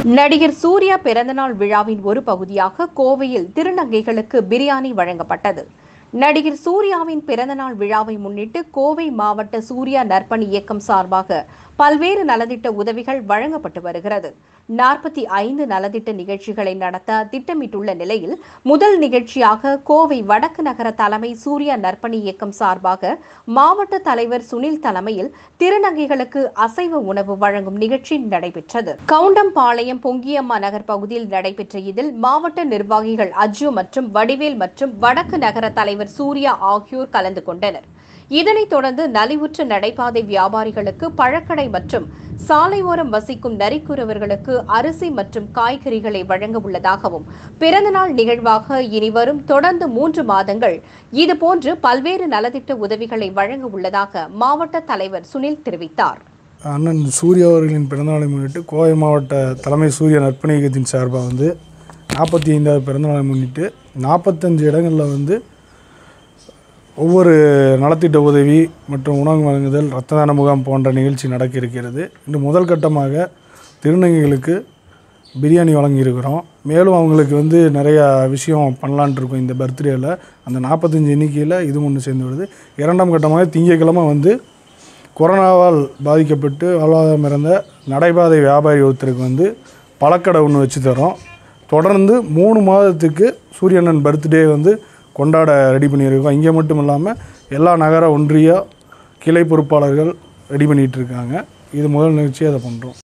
நடிகர் சூர்யா பிறந்தநாள் விழாவின் ஒரு பகுதியாக கோவையில் திருநங்கைகளுக்கு பிரியாணி வழங்கப்பட்டது நடிகர் சூர்யாவின் பிறந்தநாள் விழாவை முன்னிட்டு கோவை மாவட்ட சூர்யா நற்பணி இயக்கம் சார்பாக பல்வேறு நலத்திட்ட உதவிகள் வழங்கப்பட்டு வருகிறது நாற்பத்தி ஐந்து நலத்திட்ட நிகழ்ச்சிகளை நடத்த திட்டமிட்டுள்ள நிலையில் முதல் நிகழ்ச்சியாக கோவை வடக்கு நகர தலைமை சூர்யா நற்பணி இயக்கம் சார்பாக மாவட்ட தலைவர் சுனில் தலைமையில் திருநங்கைகளுக்கு அசைவ உணவு வழங்கும் நிகழ்ச்சி நடைபெற்றது கவுண்டம்பாளையம் பொங்கியம்மா நகர் பகுதியில் நடைபெற்ற இதில் மாவட்ட நிர்வாகிகள் அஜு மற்றும் வடிவேல் மற்றும் வடக்கு நகர தலைவர் சூர்யா ஆகியோர் கலந்து கொண்டனர் இதனைத் தொடர்ந்து நலிவுற்ற நடைபாதை வியாபாரிகளுக்கு பழக்கடை மற்றும் சாலையோரம் வசிக்கும் நரிக்குறவர்களுக்கு அரிசி மற்றும் காய்கறிகளை வழங்க உள்ளதாகவும் பிறந்தநாள் நிகழ்வாக இனிவரும் தொடர்ந்து மூன்று மாதங்கள் இதுபோன்று பல்வேறு நலத்திட்ட உதவிகளை வழங்க உள்ளதாக மாவட்ட தலைவர் சுனில் தெரிவித்தார் அண்ணன் சூர்யா அவர்களின் பிறந்தநாளை முன்னிட்டு கோவை மாவட்ட தலைமை சூர்யா நற்பணி இயக்கத்தின் சார்பாக வந்து நாற்பத்தி ஐந்தாவது பிறந்தநாளை முன்னிட்டு நாற்பத்தஞ்சு இடங்களில் வந்து ஒவ்வொரு நலத்திட்ட உதவி மற்றும் உணவு வழங்குதல் இரத்த தான முகாம் போன்ற நிகழ்ச்சி நடக்க இருக்கிறது இன்று முதல் கட்டமாக திருநங்கைகளுக்கு பிரியாணி வழங்கியிருக்கிறோம் மேலும் அவங்களுக்கு வந்து நிறையா விஷயம் பண்ணலான்ட்டு இருக்கோம் இந்த பர்த்டேயில் அந்த நாற்பத்தஞ்சு எண்ணிக்கையில் இது ஒன்று சேர்ந்து வருது இரண்டாம் கட்டமாக திங்கட்கிழமை வந்து கொரோனாவால் பாதிக்கப்பட்டு வாழ்வாதாரம் இறந்த நடைபாதை வியாபாரி ஒருத்தருக்கு வந்து பழக்கடை ஒன்று வச்சு தரோம் தொடர்ந்து மூணு மாதத்துக்கு சூரியனன் பர்த்டே வந்து கொண்டாட ரெடி பண்ணியிருக்கோம் இங்கே மட்டும் இல்லாமல் எல்லா நகர ஒன்றிய கிளை பொறுப்பாளர்கள் ரெடி பண்ணிகிட்டு இருக்காங்க இது முதல் நிகழ்ச்சி அதை பண்ணுறோம்